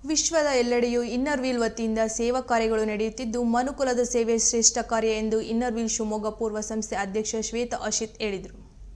ವಿಶ್ವದ ಎಲ್ಲೆಡೆಯೂ inner wheel ವತಿಯಿಂದ ಸೇವಾ ಕಾರ್ಯಗಳು ನಡೆಯುತ್ತಿದ್ದು ಮನುಕುಲದ ಸೇವೆ ಶ್ರೇಷ್ಠ ಕಾರ್ಯ ಎಂದು ಇನ್ನರ್ ವೀಲ್ ಶಿವಮೊಗ್ಗ ಪೂರ್ವ ಸಂಸ್ಥೆ ಅಧ್ಯಕ್ಷ ಶ್ವೇತಾ ಅಶಿತ್ ಹೇಳಿದರು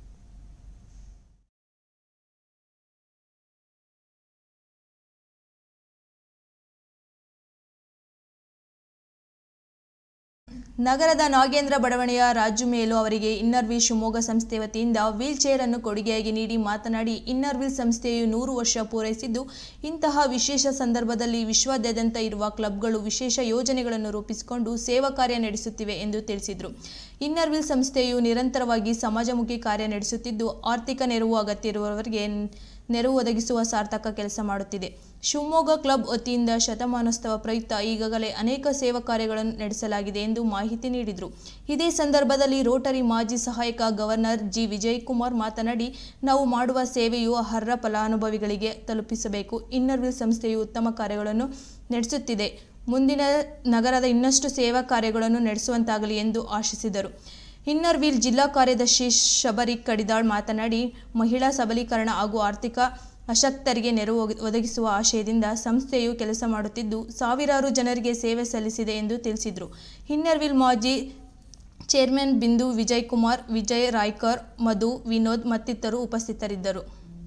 ನಗರದ ನಾಗೇಂದ್ರ ಬಡಾವಣೆಯ ರಾಜು ಮೇಲು ಅವರಿಗೆ ಇನ್ನರ್ ವೀಲ್ ಶಿವಮೊಗ್ಗ ಸಂಸ್ಥೆ ವತಿಯಿಂದ ವೀಲ್ ಚೇರ್ ಅನ್ನು ಕೊಡುಗೆಯಾಗಿ ನೀಡಿ ಮಾತನಾಡಿ ಇನ್ನರ್ ವೀಲ್ ಸಂಸ್ಥೆಯು ನೂರು ವರ್ಷ ಪೂರೈಸಿದ್ದು ಇಂತಹ ವಿಶೇಷ ಸಂದರ್ಭದಲ್ಲಿ ವಿಶ್ವಾದ್ಯಂತ ಇರುವ ಕ್ಲಬ್ಗಳು ವಿಶೇಷ ಯೋಜನೆಗಳನ್ನು ರೂಪಿಸಿಕೊಂಡು ಸೇವಾ ಕಾರ್ಯ ನಡೆಸುತ್ತಿವೆ ಎಂದು ತಿಳಿಸಿದರು ಇನ್ನರ್ ವೀಲ್ ಸಂಸ್ಥೆಯು ನಿರಂತರವಾಗಿ ಸಮಾಜಮುಖಿ ಕಾರ್ಯ ನಡೆಸುತ್ತಿದ್ದು ಆರ್ಥಿಕ ನೆರವು ಅಗತ್ಯ ಇರುವವರಿಗೆ ನೆರವು ಒದಗಿಸುವ ಸಾರ್ಥಕ ಕೆಲಸ ಮಾಡುತ್ತಿದೆ ಶಿವಮೊಗ್ಗ ಕ್ಲಬ್ ವತಿಯಿಂದ ಶತಮಾನೋತ್ಸವ ಪ್ರಯುಕ್ತ ಈಗಾಗಲೇ ಅನೇಕ ಸೇವಾ ಕಾರ್ಯಗಳನ್ನು ನಡೆಸಲಾಗಿದೆ ಎಂದು ಮಾಹಿತಿ ನೀಡಿದರು ಇದೇ ಸಂದರ್ಭದಲ್ಲಿ ರೋಟರಿ ಮಾಜಿ ಸಹಾಯಕ ಗವರ್ನರ್ ಜಿ ವಿಜಯಕುಮಾರ್ ಮಾತನಾಡಿ ನಾವು ಮಾಡುವ ಸೇವೆಯು ಅರ್ಹ ಫಲಾನುಭವಿಗಳಿಗೆ ತಲುಪಿಸಬೇಕು ಇನ್ನರ್ ವೀಲ್ ಸಂಸ್ಥೆಯು ಉತ್ತಮ ಕಾರ್ಯಗಳನ್ನು ನಡೆಸುತ್ತಿದೆ ಮುಂದಿನ ನಗರದ ಇನ್ನಷ್ಟು ಸೇವಾ ಕಾರ್ಯಗಳನ್ನು ನಡೆಸುವಂತಾಗಲಿ ಎಂದು ಆಶಿಸಿದರು ಇನ್ನರ್ ವೀಲ್ ಜಿಲ್ಲಾ ಕಾರ್ಯದರ್ಶಿ ಶಬರಿ ಕಡಿದಾಳ್ ಮಾತನಾಡಿ ಮಹಿಳಾ ಸಬಲೀಕರಣ ಹಾಗೂ ಆರ್ಥಿಕ ಅಶಕ್ತರಿಗೆ ನೆರವು ಒಗ- ಒದಗಿಸುವ ಆಶಯದಿಂದ ಸಂಸ್ಥೆಯು ಕೆಲಸ ಮಾಡುತ್ತಿದ್ದು ಸಾವಿರಾರು ಜನರಿಗೆ ಸೇವೆ ಸಲ್ಲಿಸಿದೆ ಎಂದು ತಿಳಿಸಿದರು ಇನ್ನರ್ ವೀಲ್ ಮಾಜಿ ಚೇರ್ಮನ್ ಬಿಂದು ವಿಜಯ್ ಕುಮಾರ್ ವಿಜಯ್ ರಾಯ್ಕರ್ ಮಧು ವಿನೋದ್ ಮತ್ತಿತರರು ಉಪಸ್ಥಿತರಿದ್ದರು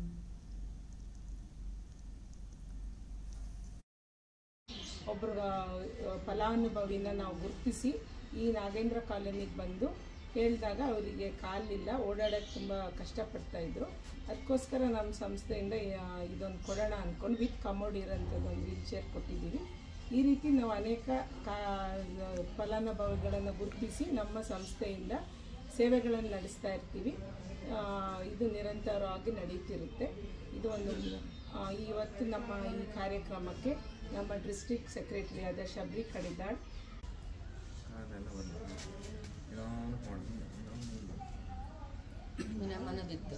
ಒಬ್ಬರು ಫಲಾನುಭವಿನ ನಾವು ಗುರುತಿಸಿ ಈ ನಾಗೇಂದ್ರ ಕಾಲೋನಿಗೆ ಬಂದು ಹೇಳಿದಾಗ ಅವರಿಗೆ ಕಾಲಿಲ್ಲ ಓಡಾಡೋಕ್ಕೆ ತುಂಬ ಕಷ್ಟಪಡ್ತಾ ಇದ್ರು ಅದಕ್ಕೋಸ್ಕರ ನಮ್ಮ ಸಂಸ್ಥೆಯಿಂದ ಆ, ಇದೊಂದು ಕೊಡೋಣ ಅಂದ್ಕೊಂಡು ವಿತ್ ಕಮೋಡ್ ಇರೋಂಥದ್ದು ಒಂದು ವೀಲ್ ಚೇರ್ ಕೊಟ್ಟಿದ್ದೀವಿ ಈ ರೀತಿ ನಾವು ಅನೇಕ ಕಾ ಫಲಾನುಭವಿಗಳನ್ನು ಗುರುತಿಸಿ ನಮ್ಮ ಸಂಸ್ಥೆಯಿಂದ ಸೇವೆಗಳನ್ನು ನಡೆಸ್ತಾ ಇರ್ತೀವಿ ಆ, ಇದು ನಿರಂತರವಾಗಿ ನಡೀತಿರುತ್ತೆ ಇದು ಒಂದು ಆ, ಇವತ್ತು ನಮ್ಮ ಈ ಕಾರ್ಯಕ್ರಮಕ್ಕೆ ನಮ್ಮ ಡಿಸ್ಟ್ರಿಕ್ಟ್ ಸೆಕ್ರೆಟರಿ ಆದ ಶಬರಿ ಕಡಿದಾಳ್ ಅದೆಲ್ಲ ಬಂದು ನಿಧಾನ ಮಾಡಿ ಮನೆ ಬಿತ್ತು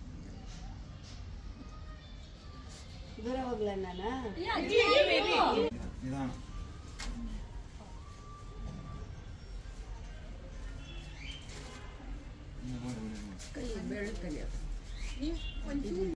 ದೂರ ಹೋಗ್ಲ ನಾನು ನಿಧಾನ ಕೈ ಬೆಳ್ಳು ಕೈ